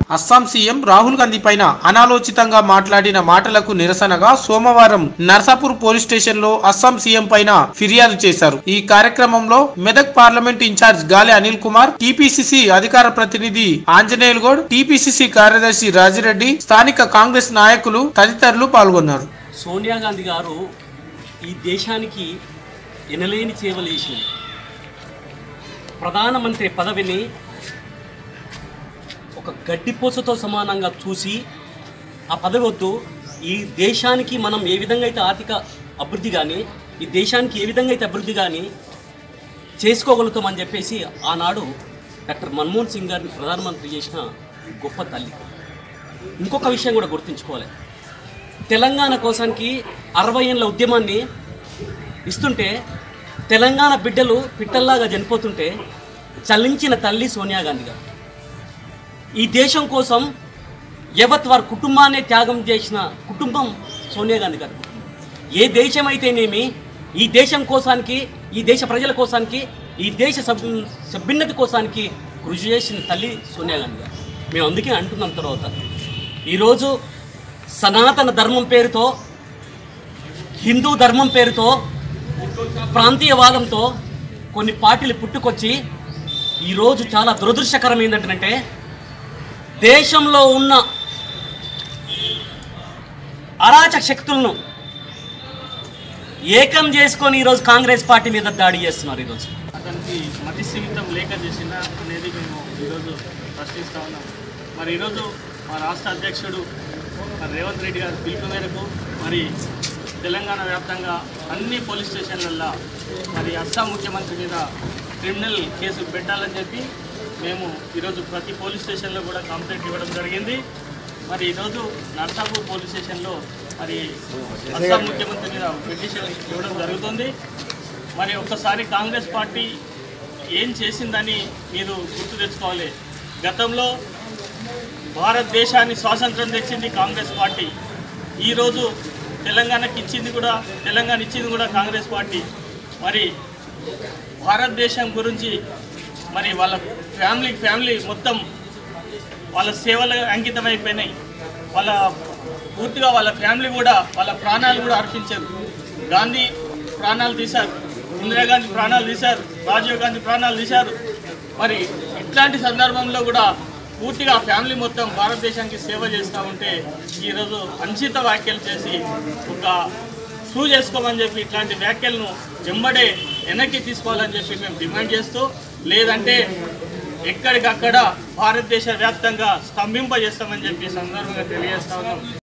Assam CM Rahul Gandhi పైన అనాలోచితంగా మాట్లాడిన మాటలకు నిరసనగా సోమవారం నర్సాపూర్ పోలీస్ స్టేషన్ లో అస్సాం సీఎం పైన ఫిర్యాదు చేశారు ఈ కార్యక్రమంలో మెదక్ పార్లమెంట్ ఇన్ఛార్జ్ గాలి అనిల్ కుమార్ టీపీసీసీ అధికార ప్రతినిధి ఆంజనేయులు గౌడ్ టీపీసీసీ కార్యదర్శి రాజిరెడ్డి స్థానిక కాంగ్రెస్ నాయకులు తదితరులు పాల్గొన్నారు సోనియా గాంధీ గారు ఈ దేశానికి ఎనలేని సేవలు చేసింది ప్రధానమంత్రి పదవిని ఒక గడ్డిపోసతో సమానంగా చూసి ఆ పదవి వద్దు ఈ దేశానికి మనం ఏ విధంగా అయితే ఆర్థిక అభివృద్ధి కానీ ఈ దేశానికి ఏ విధంగా అయితే అభివృద్ధి కానీ చేసుకోగలుగుతామని చెప్పేసి ఆనాడు డాక్టర్ మన్మోహన్ సింగ్ గారిని ప్రధానమంత్రి చేసిన గొప్ప తల్లి ఇంకొక విషయం కూడా గుర్తుంచుకోవాలి తెలంగాణ కోసానికి అరవై ఏళ్ళ ఉద్యమాన్ని ఇస్తుంటే తెలంగాణ బిడ్డలు పిట్టల్లాగా చనిపోతుంటే చలించిన తల్లి సోనియా గాంధీ గారు ఈ దేశం కోసం యావత్ వారి కుటుంబాన్ని త్యాగం చేసిన కుటుంబం సోనియా గాంధీ గారు ఏ దేశం అయితేనేమి ఈ దేశం కోసానికి ఈ దేశ ప్రజల కోసానికి ఈ దేశ సబ్ సభ్యున్నతి కోసానికి కృషి చేసిన తల్లి సోనియా గాంధీ గారు మేము అందుకే అంటున్నాం తర్వాత ఈరోజు సనాతన ధర్మం పేరుతో హిందూ ధర్మం పేరుతో ప్రాంతీయవాదంతో కొన్ని పార్టీలు పుట్టుకొచ్చి ఈరోజు చాలా దురదృష్టకరం ఏంటంటే దేశంలో ఉన్న అరాచక శక్తులను ఏకం చేసుకొని ఈరోజు కాంగ్రెస్ పార్టీ మీద దాడి చేస్తున్నారు ఈరోజు అతనికి మతి స్థిమితం లేక చేసిందా అనేది మేము ఈరోజు ప్రశ్నిస్తా ఉన్నాం మరి ఈరోజు మా రాష్ట్ర అధ్యక్షుడు మరి రేవంత్ రెడ్డి గారి పిలుపు మేరకు మరి తెలంగాణ వ్యాప్తంగా అన్ని పోలీస్ స్టేషన్లల్లో మరి అస్సాం ముఖ్యమంత్రి మీద క్రిమినల్ కేసు పెట్టాలని చెప్పి మేము ఈరోజు ప్రతి పోలీస్ స్టేషన్లో కూడా కంప్లైంట్ ఇవ్వడం జరిగింది మరి ఈరోజు నర్సాపూర్ పోలీస్ స్టేషన్లో మరి అస్సాం ముఖ్యమంత్రి మీద పిటిషన్ ఇవ్వడం జరుగుతుంది మరి ఒక్కసారి కాంగ్రెస్ పార్టీ ఏం చేసిందని మీరు గుర్తు తెచ్చుకోవాలి గతంలో భారతదేశాన్ని స్వాతంత్రం తెచ్చింది కాంగ్రెస్ పార్టీ ఈరోజు తెలంగాణకి ఇచ్చింది కూడా తెలంగాణ ఇచ్చింది కూడా కాంగ్రెస్ పార్టీ మరి భారతదేశం గురించి మరి వాళ్ళ ఫ్యామిలీ ఫ్యామిలీ మొత్తం వాళ్ళ సేవలు అంకితం అయిపోయినాయి వాళ్ళ పూర్తిగా వాళ్ళ ఫ్యామిలీ కూడా వాళ్ళ ప్రాణాలు కూడా అర్పించారు గాంధీ ప్రాణాలు తీశారు ఇందిరాగాంధీ ప్రాణాలు తీశారు రాజీవ్ గాంధీ ప్రాణాలు తీశారు మరి ఇట్లాంటి సందర్భంలో కూడా పూర్తిగా ఫ్యామిలీ మొత్తం భారతదేశానికి సేవ చేస్తూ ఉంటే ఈరోజు అనుచిత వ్యాఖ్యలు చేసి ఒక ప్రూవ్ చేసుకోమని చెప్పి ఇట్లాంటి వ్యాఖ్యలను వెంబడే వెనక్కి తీసుకోవాలని చెప్పి మేము డిమాండ్ చేస్తూ లేదంటే ఎక్కడికక్కడ భారతదేశ వ్యాప్తంగా స్తంభింపజేస్తామని చెప్పి ఈ సందర్భంగా తెలియజేస్తా ఉన్నాం